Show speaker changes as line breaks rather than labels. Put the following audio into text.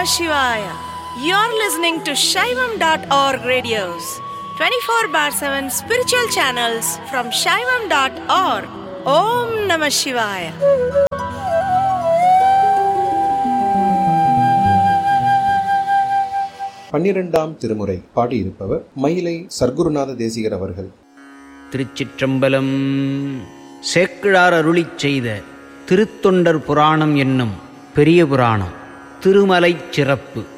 Namah Shivaya. You're listening to Shaivam.org radios, 24 bar 7 spiritual channels from Shaivam.org. Om Namah Shivaya.
பன்னிரெண்டாம் திருமுறை பாடியிருப்பவர் மயிலை சர்க்குருநாத தேசிகர் அவர்கள்
திருச்சிற்றம்பலம் சேக்கிழார் அருளிச் செய்த திருத்தொண்டர் புராணம் என்னும் பெரிய புராணம் திருமலைச் சிறப்பு